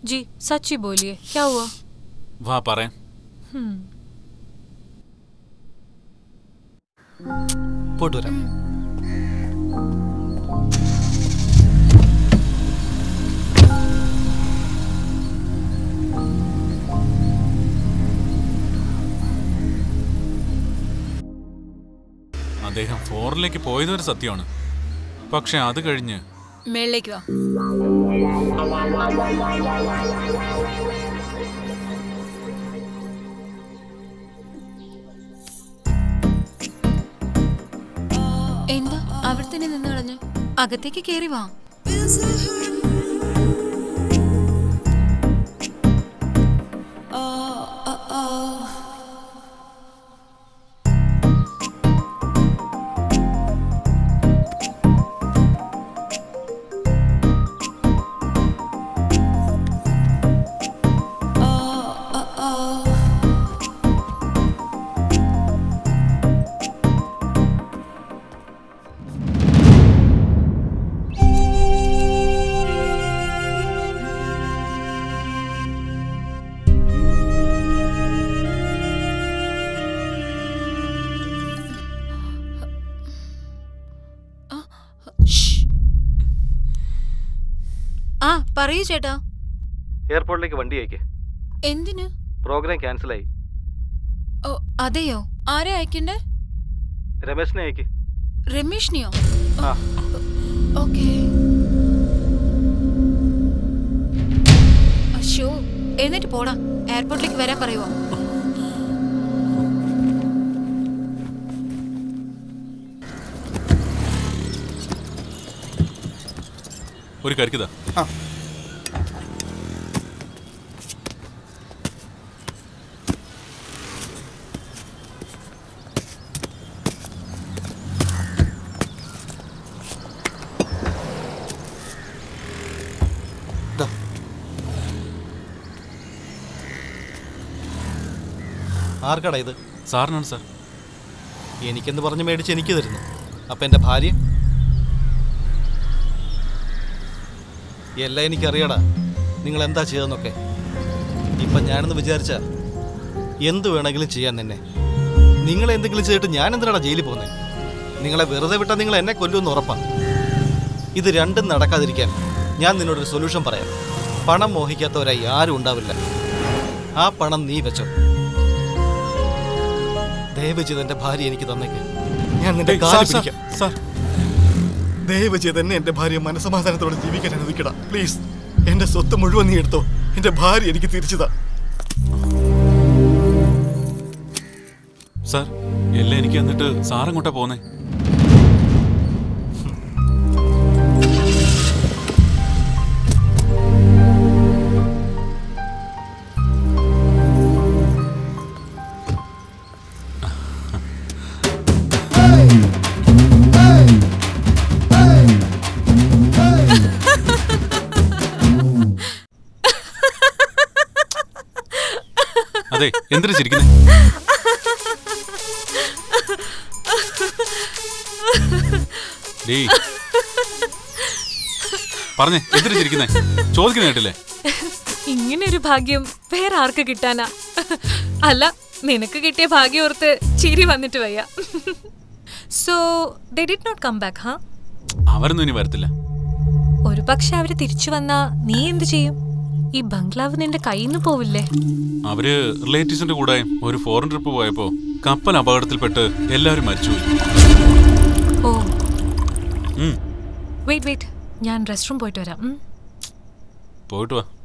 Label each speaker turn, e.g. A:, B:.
A: जी सच ही बोलिए क्या हुआ
B: വാ പറയാം
A: हम्म
C: പോയിട്ട് വരാം
B: അദ്ദേഹം ഫോറിലേക്ക് പോയതൊരു സത്യമാണ് പക്ഷെ അത് കഴിഞ്ഞ്
A: മേളിലേക്ക് വാ എന്താ അവിടെ തന്നെ നിന്ന് കളഞ്ഞ് അകത്തേക്ക് കേറി വാ ആ പറയൂ ചേട്ടാ
C: എയർപോർട്ടിലേക്ക് വണ്ടി അയക്ക്
A: എന്തിന്
C: പ്രോഗ്രാം ക്യാൻസലായി
A: ഓ അതെയോ ആരെ അയക്കണ്ടേ
C: രമേശിനെ അയക്ക്
A: രമേഷിനെയോ
C: ആ
A: ഓക്കെ അശോ എഴുന്നേറ്റ് പോടാ എയർപോർട്ടിലേക്ക് വരാൻ പറയുവോ
B: ഒരു കരിക്കുതാ
C: ദാ. ആർക്കടാ ഇത്
B: സാറിനാണ് സാർ
C: എനിക്കെന്ന് പറഞ്ഞ് മേടിച്ച് എനിക്ക് തരുന്നു അപ്പം എൻ്റെ ഭാര്യ എല്ലാം എനിക്കറിയടാ നിങ്ങൾ എന്താ ചെയ്തെന്നൊക്കെ ഇപ്പം ഞാനെന്ന് വിചാരിച്ച എന്ത് വേണമെങ്കിലും ചെയ്യാൻ തന്നെ നിങ്ങൾ എന്തെങ്കിലും ചെയ്തിട്ട് ഞാൻ എന്തിനാണ് ജയിലിൽ പോകുന്നത് നിങ്ങളെ വെറുതെ വിട്ടാൽ നിങ്ങൾ എന്നെ കൊല്ലുമെന്ന് ഉറപ്പാണ് ഇത് രണ്ടും നടക്കാതിരിക്കാൻ ഞാൻ നിന്നോടൊരു സൊല്യൂഷൻ പറയാം പണം മോഹിക്കാത്തവരായി ആരും ഉണ്ടാവില്ല ആ പണം നീ വെച്ചോ ദയവ് ചെയ്ത് എൻ്റെ ഭാര്യ എനിക്ക് തന്നേക്ക് ഞാൻ നിന്റെ
B: ഏയ്,
C: കാല്
B: സാർ, സാർ,
C: പിടിക്കാം
B: സാർ
C: ദയവ് ചെയ്ത് എന്നെ എൻ്റെ ഭാര്യ മനസമാധാനത്തോടെ ജീവിക്കാൻ അനുവദിക്കട പ്ലീസ് എൻ്റെ സ്വത്ത് മുഴുവൻ നീ എടുത്തോ എൻ്റെ ഭാര്യ എനിക്ക് തിരിച്ചുതാ
B: സാർ എല്ലാം എനിക്ക് എന്നിട്ട് സാറെങ്ങോട്ടാ പോന്നേ അതെ എന്തിനു ചിരിക്കുന്നേ ഡേയ് പറഞ്ഞേ എന്തിനു ചിരിക്കുന്നേ ചോദിക്കുന്ന കേട്ടില്ലേ
A: ഇങ്ങനെ ഒരു ഭാഗ്യം വേറെ ആർക്ക് കിട്ടാനാ അല്ല നിനക്ക് കിട്ടിയ ഭാഗ്യം ഓർത്ത് ചിരി വന്നിട്ട് വയ്യ so they did not come back ഹാ
B: അവരൊന്നും ഇനി വരത്തില്ല
A: ഒരു പക്ഷെ അവര് തിരിച്ചു വന്നാ നീ എന്ത് ചെയ്യും ഈ ബംഗ്ലാവ് നിന്റെ കയ്യിൽ നിന്ന് പോവില്ലേ
B: അവര് റിലേറ്റീവ്സിന്റെ കൂടെ ഒരു ഫോറിൻ ട്രിപ്പ് പോയപ്പോ കപ്പൽ അപകടത്തിൽപ്പെട്ട് എല്ലാവരും മരിച്ചുപോയി
A: ഓ
B: ഉം,
A: വെയിറ്റ് വെയിറ്റ് ഞാൻ റെസ്റ്റ് റൂം പോയിട്ട് വരാം ഉം.
B: പോയിട്ട് വാ